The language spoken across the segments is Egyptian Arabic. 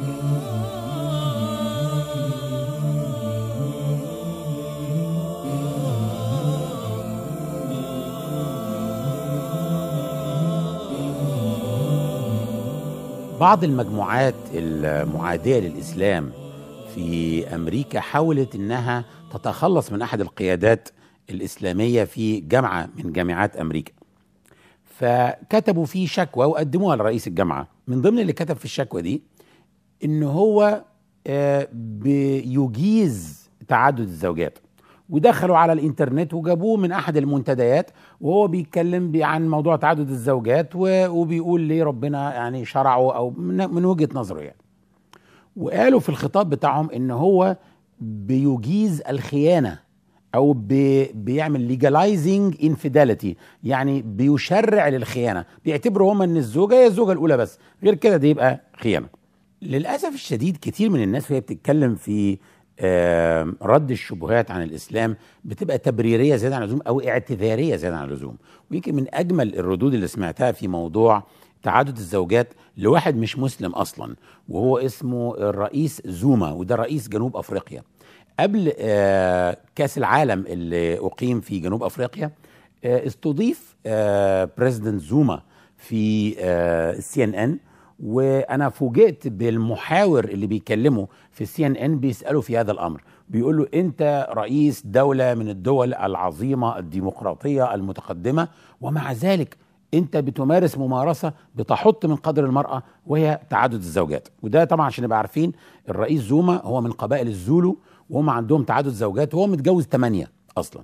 بعض المجموعات المعادية للإسلام في أمريكا حاولت أنها تتخلص من أحد القيادات الإسلامية في جامعة من جامعات أمريكا فكتبوا فيه شكوى وقدموها لرئيس الجامعة من ضمن اللي كتب في الشكوى دي ان هو آه، بيجيز تعدد الزوجات ودخلوا على الانترنت وجابوه من احد المنتديات وهو بيتكلم بي- عن موضوع تعدد الزوجات و- وبيقول ليه ربنا يعني شرعه او من من وجهة نظره يعني وقالوا في الخطاب بتاعهم ان هو بيجيز الخيانه او بي بيعمل ليجلايزنج انفيداليتي يعني بيشرع للخيانه بيعتبروا هم ان الزوجه هي الزوجه الاولى بس غير كده دي يبقى خيانه للاسف الشديد كتير من الناس وهي بتتكلم في آم، رد الشبهات عن الاسلام بتبقى تبريريه زياده عن اللزوم او اعتذاريه زياده عن اللزوم ويمكن من اجمل الردود اللي سمعتها في موضوع تعدد الزوجات لواحد مش مسلم اصلا وهو اسمه الرئيس زوما وده رئيس جنوب افريقيا قبل آه، كاس العالم اللي اقيم في جنوب افريقيا آه، استضيف بريزيدنت زوما في السي ان ان وانا فوجئت بالمحاور اللي بيكلمه في السي ان ان بيساله في هذا الامر بيقول له انت رئيس دوله من الدول العظيمه الديمقراطيه المتقدمه ومع ذلك انت بتمارس ممارسه بتحط من قدر المراه وهي تعدد الزوجات وده طبعا عشان نبقى عارفين الرئيس زوما هو من قبائل الزولو وهم عندهم تعدد زوجات وهو متجوز ثمانيه اصلا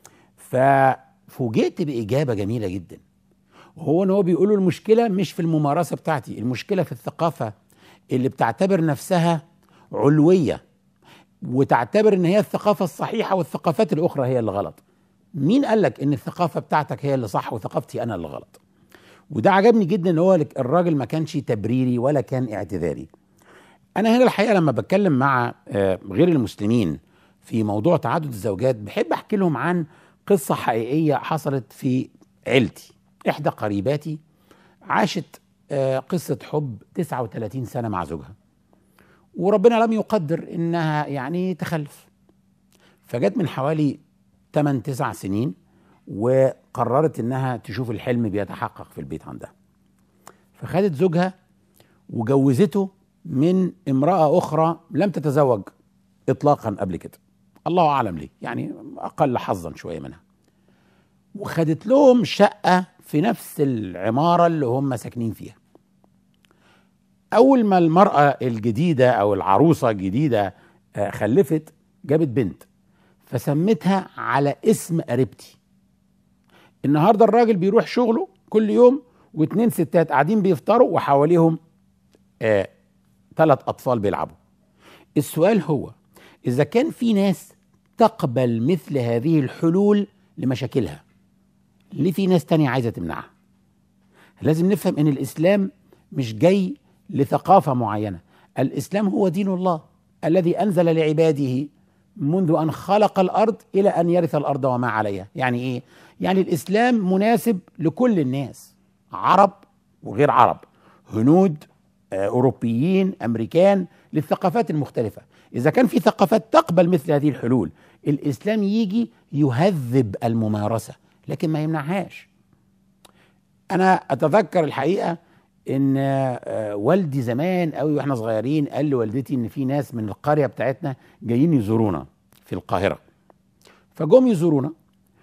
ففوجئت باجابه جميله جدا وهو ان هو بيقول له المشكله مش في الممارسه بتاعتي المشكله في الثقافه اللي بتعتبر نفسها علويه وتعتبر ان هي الثقافه الصحيحه والثقافات الاخرى هي اللي غلط مين قال لك ان الثقافه بتاعتك هي اللي صح وثقافتي انا اللي غلط وده عجبني جدا ان هو الراجل ما كانش تبريري ولا كان اعتذاري انا هنا الحقيقه لما بتكلم مع آه، غير المسلمين في موضوع تعدد الزوجات بحب احكي لهم عن قصه حقيقيه حصلت في عيلتي احدى قريباتي عاشت آه، قصه حب 39 سنه مع زوجها وربنا لم يقدر انها يعني تخلف فجت من حوالي 8 9 سنين وقررت انها تشوف الحلم بيتحقق في البيت عندها فخدت زوجها وجوزته من امرأة أخرى لم تتزوج إطلاقا قبل كده الله أعلم ليه يعني أقل حظا شوية منها وخدت لهم شقة في نفس العمارة اللي هم ساكنين فيها أول ما المرأة الجديدة أو العروسة الجديدة آه، خلفت جابت بنت فسمتها على اسم قريبتي النهارده الراجل بيروح شغله كل يوم واتنين ستات قاعدين بيفطروا وحواليهم آه ثلاث اطفال بيلعبوا السؤال هو اذا كان في ناس تقبل مثل هذه الحلول لمشاكلها ليه في ناس تانية عايزة تمنعها لازم نفهم ان الاسلام مش جاي لثقافة معينة الاسلام هو دين الله الذي انزل لعباده منذ ان خلق الارض الى ان يرث الارض وما عليها يعني ايه يعني الاسلام مناسب لكل الناس عرب وغير عرب هنود آه، اوروبيين امريكان للثقافات المختلفه اذا كان في ثقافات تقبل مثل هذه الحلول الاسلام يجي يهذب الممارسه لكن ما يمنعهاش انا اتذكر الحقيقه ان آه، والدي زمان قوي واحنا صغيرين قال لوالدتي ان في ناس من القريه بتاعتنا جايين يزورونا في القاهره فجم يزورونا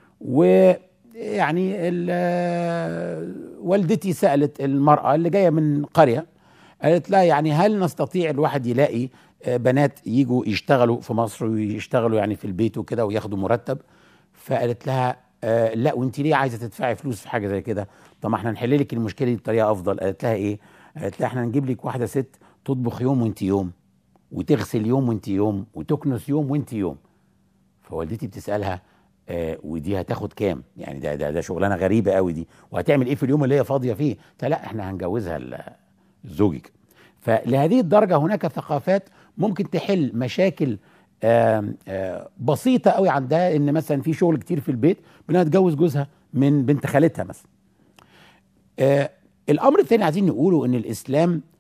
ويعني ال- آه، والدتي سالت المراه اللي جايه من قريه قالت لا يعني هل نستطيع الواحد يلاقي آه، بنات يجوا يشتغلوا في مصر ويشتغلوا يعني في البيت وكده وياخدوا مرتب فقالت لها آه لا وانت ليه عايزه تدفعي فلوس في حاجه زي كده طب ما احنا نحل لك المشكله دي بطريقه افضل قالت لها ايه قالت لها احنا نجيب لك واحده ست تطبخ يوم وانت يوم وتغسل يوم وانت يوم وتكنس يوم وانت يوم فوالدتي بتسالها آه ودي هتاخد كام يعني ده ده ده شغلانه غريبه قوي دي وهتعمل ايه في اليوم اللي هي فاضيه فيه قلت لها لا احنا هنجوزها ل- لزوجك فلهذه الدرجه هناك ثقافات ممكن تحل مشاكل آم، آه، بسيطه قوي عندها ان مثلا في شغل كتير في البيت بانها تجوز جوزها من بنت خالتها مثلا آه، الامر الثاني عايزين نقوله ان الاسلام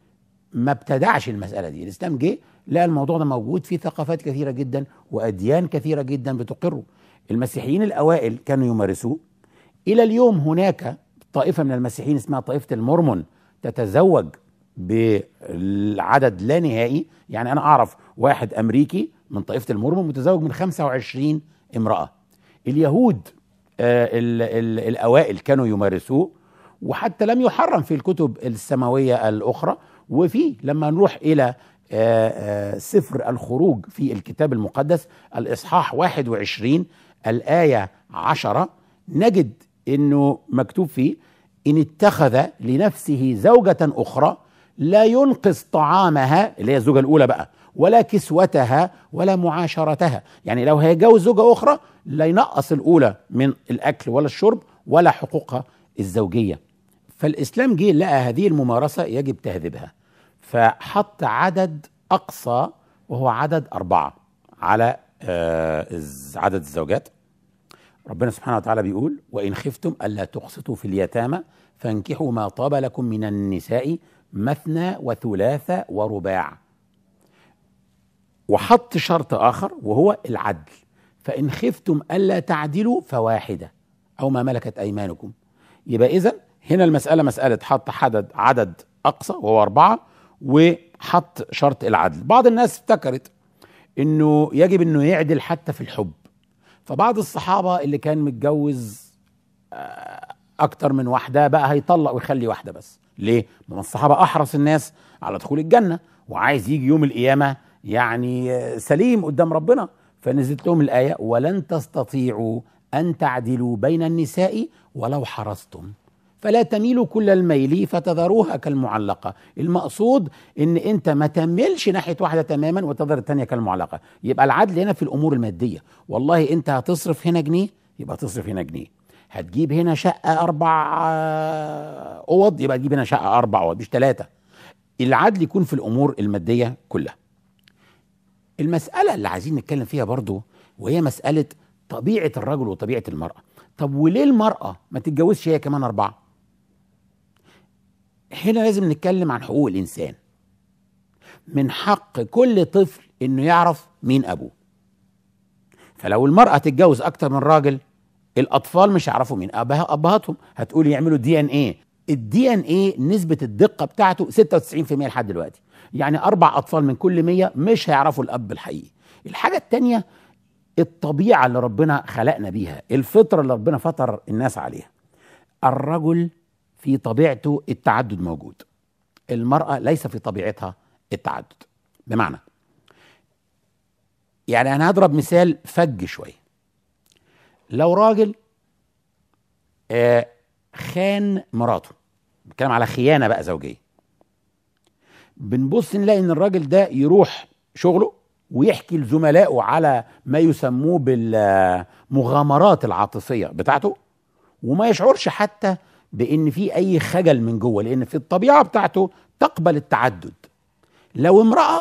ما ابتدعش المساله دي الاسلام جه لقى الموضوع ده موجود في ثقافات كثيره جدا واديان كثيره جدا بتقره المسيحيين الاوائل كانوا يمارسوه الى اليوم هناك طائفه من المسيحيين اسمها طائفه المورمون تتزوج بالعدد لا نهائي يعني انا اعرف واحد امريكي من طائفه المورمون متزوج من 25 امراه اليهود آه ال ال الاوائل كانوا يمارسوه وحتى لم يحرم في الكتب السماويه الاخرى وفي لما نروح الى آه آه سفر الخروج في الكتاب المقدس الاصحاح 21 الايه 10 نجد انه مكتوب فيه ان اتخذ لنفسه زوجه اخرى لا ينقص طعامها اللي هي الزوجه الاولى بقى ولا كسوتها ولا معاشرتها يعني لو هيتجوز زوجه اخرى لا ينقص الاولى من الاكل ولا الشرب ولا حقوقها الزوجيه فالاسلام جه لقى هذه الممارسه يجب تهذيبها فحط عدد اقصى وهو عدد اربعه على آه عدد الزوجات ربنا سبحانه وتعالى بيقول وان خفتم الا تقسطوا في اليتامى فانكحوا ما طاب لكم من النساء مثنى وثلاث ورباع وحط شرط اخر وهو العدل فان خفتم الا تعدلوا فواحده او ما ملكت ايمانكم يبقى اذا هنا المساله مساله حط عدد عدد اقصى وهو اربعه وحط شرط العدل بعض الناس افتكرت انه يجب انه يعدل حتى في الحب فبعض الصحابه اللي كان متجوز اكتر من واحده بقى هيطلق ويخلي واحده بس ليه ما الصحابه احرص الناس على دخول الجنه وعايز يجي يوم القيامه يعني سليم قدام ربنا فنزلت لهم الايه ولن تستطيعوا ان تعدلوا بين النساء ولو حرصتم فلا تميلوا كل الميل فتذروها كالمعلقة المقصود ان انت ما تملش ناحية واحدة تماما وتذر الثانية كالمعلقة يبقى العدل هنا في الامور المادية والله انت هتصرف هنا جنيه يبقى تصرف هنا جنيه هتجيب هنا شقة أربع أوض يبقى تجيب هنا شقة أربع أوض مش ثلاثة العدل يكون في الأمور المادية كلها المسألة اللي عايزين نتكلم فيها برضو وهي مسألة طبيعة الرجل وطبيعة المرأة طب وليه المرأة ما تتجوزش هي كمان أربعة هنا لازم نتكلم عن حقوق الإنسان من حق كل طفل إنه يعرف مين أبوه فلو المرأة تتجوز أكتر من راجل الأطفال مش هيعرفوا مين أبها أبهاتهم هتقول يعملوا دي إن إيه الدي إن إيه نسبة الدقة بتاعته 96% لحد دلوقتي يعني أربع أطفال من كل 100 مش هيعرفوا الأب الحقيقي الحاجة التانية الطبيعة اللي ربنا خلقنا بيها الفطرة اللي ربنا فطر الناس عليها الرجل في طبيعته التعدد موجود المرأة ليس في طبيعتها التعدد بمعنى يعني أنا هضرب مثال فج شوية لو راجل آه خان مراته بتكلم على خيانة بقى زوجية بنبص نلاقي ان الراجل ده يروح شغله ويحكي لزملائه على ما يسموه بالمغامرات العاطفيه بتاعته وما يشعرش حتى بان في اي خجل من جوه لان في الطبيعه بتاعته تقبل التعدد لو امراه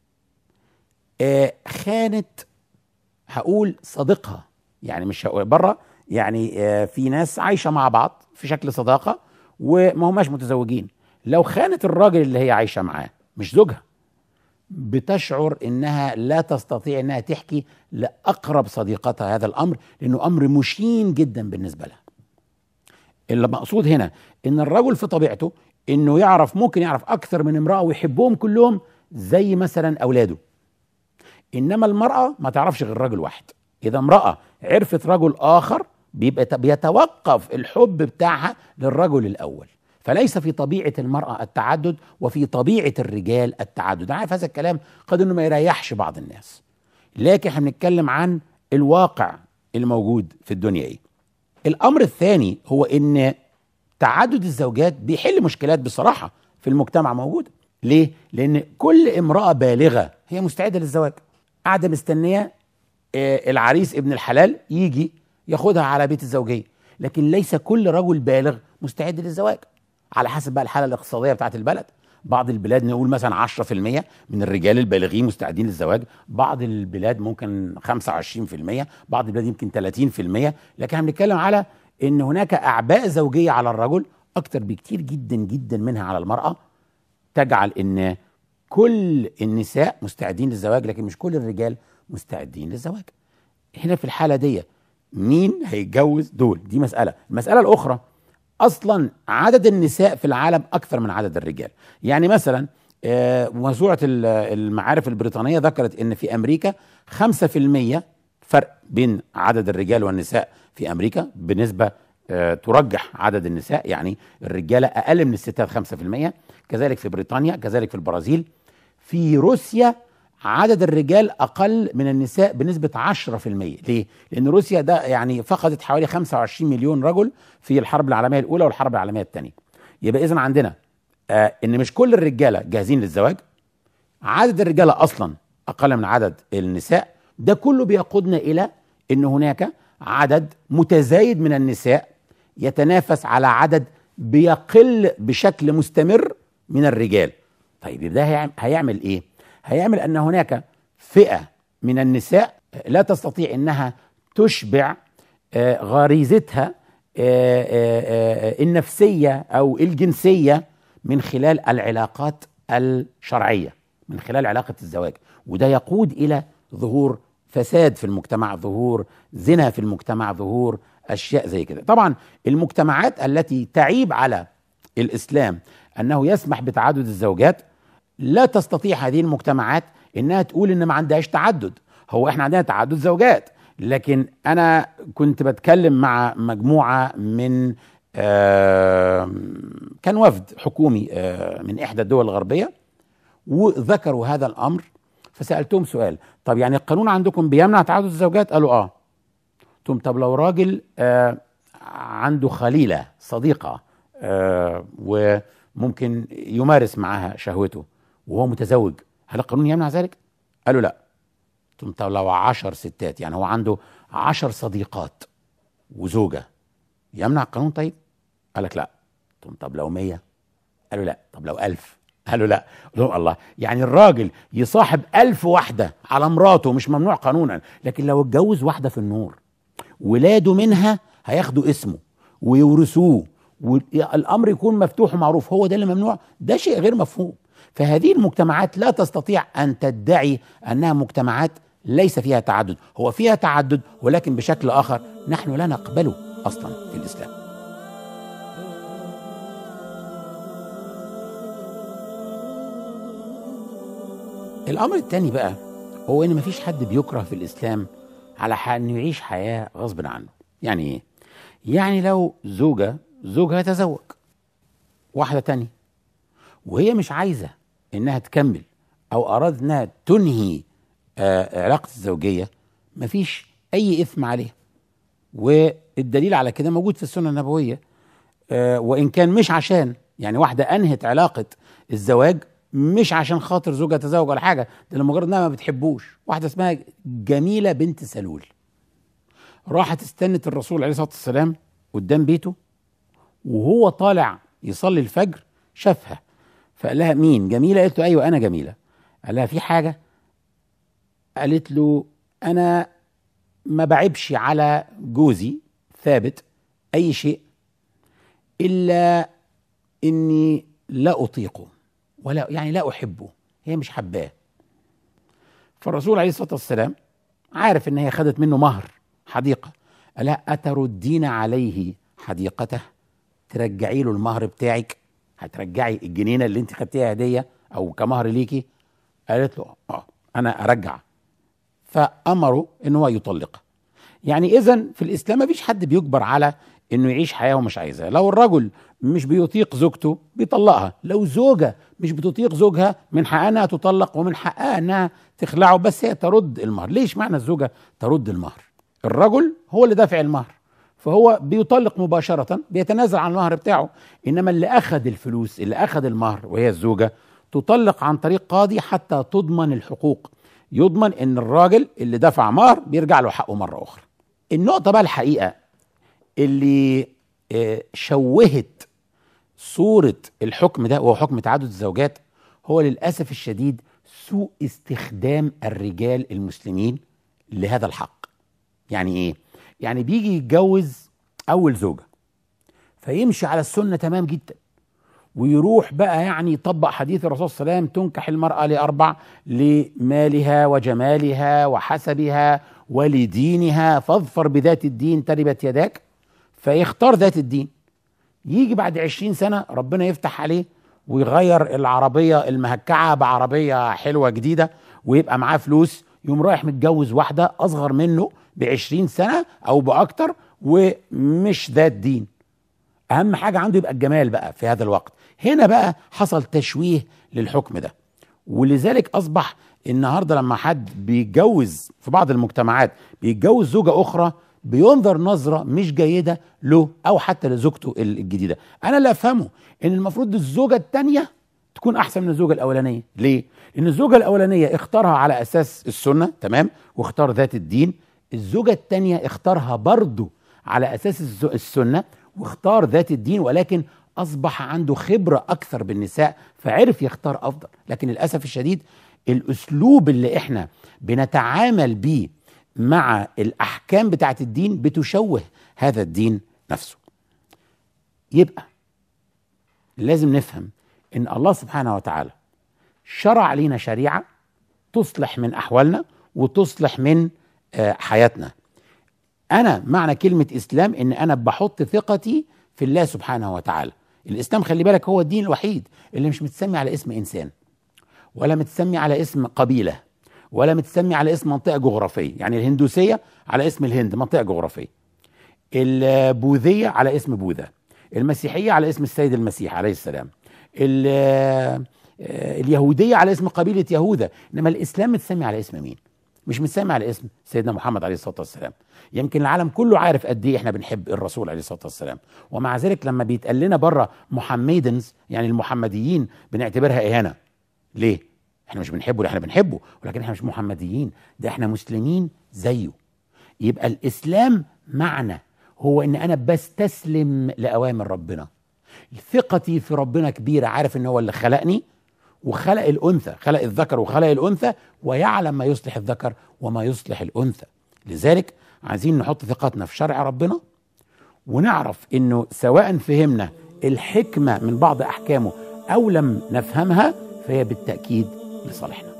آه خانت هقول صديقها يعني مش بره يعني آه في ناس عايشه مع بعض في شكل صداقه وما هماش متزوجين لو خانت الراجل اللي هي عايشه معاه مش زوجها بتشعر انها لا تستطيع انها تحكي لاقرب صديقتها هذا الامر لانه امر مشين جدا بالنسبه لها. المقصود هنا ان الرجل في طبيعته انه يعرف ممكن يعرف اكثر من امراه ويحبهم كلهم زي مثلا اولاده. انما المراه ما تعرفش غير رجل واحد. اذا امراه عرفت رجل اخر بيبقى بيتوقف الحب بتاعها للرجل الاول. فليس في طبيعة المرأة التعدد وفي طبيعة الرجال التعدد أنا عارف هذا الكلام قد أنه ما يريحش بعض الناس لكن احنا بنتكلم عن الواقع الموجود في الدنيا ايه الأمر الثاني هو أن تعدد الزوجات بيحل مشكلات بصراحة في المجتمع موجودة ليه؟ لأن كل امرأة بالغة هي مستعدة للزواج قاعدة مستنية العريس ابن الحلال يجي ياخدها على بيت الزوجية لكن ليس كل رجل بالغ مستعد للزواج على حسب بقى الحاله الاقتصاديه بتاعت البلد بعض البلاد نقول مثلا 10% من الرجال البالغين مستعدين للزواج بعض البلاد ممكن 25% بعض البلاد يمكن 30% لكن احنا بنتكلم على ان هناك اعباء زوجيه على الرجل اكتر بكتير جدا جدا منها على المراه تجعل ان كل النساء مستعدين للزواج لكن مش كل الرجال مستعدين للزواج هنا في الحاله دي مين هيتجوز دول دي مساله المساله الاخرى اصلا عدد النساء في العالم اكثر من عدد الرجال يعني مثلا آه، موسوعه ال- المعارف البريطانيه ذكرت ان في امريكا 5% فرق بين عدد الرجال والنساء في امريكا بنسبه آه، ترجح عدد النساء يعني الرجاله اقل من الستات 5% كذلك في بريطانيا كذلك في البرازيل في روسيا عدد الرجال اقل من النساء بنسبه 10% ليه لان روسيا ده يعني فقدت حوالي 25 مليون رجل في الحرب العالميه الاولى والحرب العالميه الثانيه يبقى اذا عندنا آه ان مش كل الرجاله جاهزين للزواج عدد الرجاله اصلا اقل من عدد النساء ده كله بيقودنا الى ان هناك عدد متزايد من النساء يتنافس على عدد بيقل بشكل مستمر من الرجال طيب يبقى ده هيعم- هيعمل ايه هيعمل ان هناك فئه من النساء لا تستطيع انها تشبع آه، غريزتها آه، آه، آه، النفسيه او الجنسيه من خلال العلاقات الشرعيه من خلال علاقه الزواج وده يقود الى ظهور فساد في المجتمع ظهور زنا في المجتمع ظهور اشياء زي كده طبعا المجتمعات التي تعيب على الاسلام انه يسمح بتعدد الزوجات لا تستطيع هذه المجتمعات انها تقول ان ما عندهاش تعدد هو احنا عندنا تعدد زوجات لكن انا كنت بتكلم مع مجموعه من آه كان وفد حكومي آه من احدى الدول الغربيه وذكروا هذا الامر فسالتهم سؤال طب يعني القانون عندكم بيمنع تعدد الزوجات قالوا اه قلت لهم طب لو راجل آه عنده خليله صديقه آه وممكن يمارس معها شهوته وهو متزوج هل القانون يمنع ذلك؟ قالوا لا قلت لهم طب لو عشر ستات يعني هو عنده عشر صديقات وزوجة يمنع القانون طيب؟ قال لك لا قلت لهم طب لو مية قالوا لا طب لو ألف قالوا لا قلت لهم الله يعني الراجل يصاحب ألف واحدة على مراته مش ممنوع قانونا لكن لو اتجوز واحدة في النور ولاده منها هياخدوا اسمه ويورثوه والامر يكون مفتوح ومعروف هو ده اللي ممنوع ده شيء غير مفهوم فهذه المجتمعات لا تستطيع ان تدعي انها مجتمعات ليس فيها تعدد هو فيها تعدد ولكن بشكل اخر نحن لا نقبله اصلا في الاسلام الامر الثاني بقى هو ان مفيش حد بيكره في الاسلام على انه يعيش حياه غصب عنه يعني ايه يعني لو زوجه زوجها يتزوج واحده تانية وهي مش عايزه انها تكمل او اراد انها تنهي آه علاقه الزوجيه مفيش اي اثم عليها والدليل على كده موجود في السنه النبويه آه وان كان مش عشان يعني واحده انهت علاقه الزواج مش عشان خاطر زوجها تزوج ولا حاجه ده لمجرد انها ما بتحبوش واحده اسمها جميله بنت سلول راحت استنت الرسول عليه الصلاه والسلام قدام بيته وهو طالع يصلي الفجر شافها فقال لها مين جميله قالت له ايوه انا جميله قال لها في حاجه قالت له انا ما بعبش على جوزي ثابت اي شيء الا اني لا اطيقه ولا يعني لا احبه هي مش حباه فالرسول عليه الصلاه والسلام عارف ان هي خدت منه مهر حديقه قال لها اتردين عليه حديقته ترجعي له المهر بتاعك هترجعي الجنينه اللي انت خدتيها هديه او كمهر ليكي قالت له اه انا ارجع فامره ان هو يطلقها يعني اذا في الاسلام ما فيش حد بيجبر على انه يعيش حياه ومش عايزها لو الرجل مش بيطيق زوجته بيطلقها لو زوجه مش بتطيق زوجها من حقها انها تطلق ومن حقها انها تخلعه بس هي ترد المهر ليش معنى الزوجه ترد المهر الرجل هو اللي دافع المهر فهو بيطلق مباشرة بيتنازل عن المهر بتاعه إنما اللي أخذ الفلوس اللي أخذ المهر وهي الزوجة تطلق عن طريق قاضي حتى تضمن الحقوق يضمن إن الراجل اللي دفع مهر بيرجع له حقه مرة أخرى النقطة بقى الحقيقة اللي شوهت صورة الحكم ده وهو حكم تعدد الزوجات هو للأسف الشديد سوء استخدام الرجال المسلمين لهذا الحق يعني ايه يعني بيجي يتجوز اول زوجه فيمشي على السنه تمام جدا ويروح بقى يعني يطبق حديث الرسول صلى الله عليه وسلم تنكح المرأة لأربع لمالها وجمالها وحسبها ولدينها فاظفر بذات الدين تربت يداك فيختار ذات الدين يجي بعد عشرين سنة ربنا يفتح عليه ويغير العربية المهكعة بعربية حلوة جديدة ويبقى معاه فلوس يقوم رايح متجوز واحدة أصغر منه بعشرين سنة أو بأكتر ومش ذات دين أهم حاجة عنده يبقى الجمال بقى في هذا الوقت هنا بقى حصل تشويه للحكم ده ولذلك أصبح النهارده لما حد بيتجوز في بعض المجتمعات بيتجوز زوجة أخرى بينظر نظرة مش جيدة له أو حتى لزوجته الجديدة أنا اللي أفهمه إن المفروض الزوجة التانية تكون أحسن من الزوجة الأولانية ليه؟ لأن الزوجة الأولانية اختارها على أساس السنة تمام واختار ذات الدين الزوجة التانية اختارها برضه على أساس السنة واختار ذات الدين ولكن أصبح عنده خبرة أكثر بالنساء فعرف يختار أفضل لكن للأسف الشديد الأسلوب اللي إحنا بنتعامل بيه مع الأحكام بتاعة الدين بتشوه هذا الدين نفسه يبقى لازم نفهم ان الله سبحانه وتعالى شرع لنا شريعه تصلح من احوالنا وتصلح من حياتنا انا معنى كلمه اسلام ان انا بحط ثقتي في الله سبحانه وتعالى الاسلام خلي بالك هو الدين الوحيد اللي مش متسمي على اسم انسان ولا متسمي على اسم قبيله ولا متسمي على اسم منطقه جغرافيه يعني الهندوسيه على اسم الهند منطقه جغرافيه البوذيه على اسم بوذا المسيحيه على اسم السيد المسيح عليه السلام اليهوديه على اسم قبيله يهوذا انما الاسلام متسمي على اسم مين مش متسمي على اسم سيدنا محمد عليه الصلاه والسلام يمكن العالم كله عارف قد ايه احنا بنحب الرسول عليه الصلاه والسلام ومع ذلك لما بيتقال لنا بره محمدنز يعني المحمديين بنعتبرها اهانه ليه احنا مش بنحبه احنا بنحبه ولكن احنا مش محمديين ده احنا مسلمين زيه يبقى الاسلام معنى هو ان انا بستسلم لاوامر ربنا ثقتي في ربنا كبيره عارف ان هو اللي خلقني وخلق الانثى خلق الذكر وخلق الانثى ويعلم ما يصلح الذكر وما يصلح الانثى لذلك عايزين نحط ثقتنا في شرع ربنا ونعرف انه سواء فهمنا الحكمه من بعض احكامه او لم نفهمها فهي بالتاكيد لصالحنا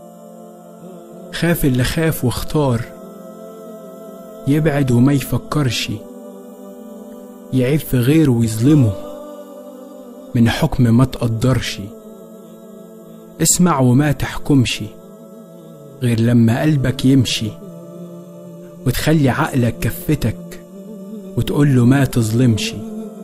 خاف اللي خاف واختار يبعد وما يفكرش يعيب في غيره ويظلمه من حكم ما تقدرش اسمع وما تحكمش غير لما قلبك يمشي وتخلي عقلك كفتك وتقول له ما تظلمش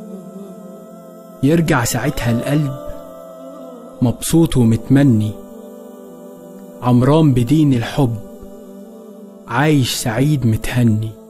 يرجع ساعتها القلب مبسوط ومتمني عمران بدين الحب عايش سعيد متهني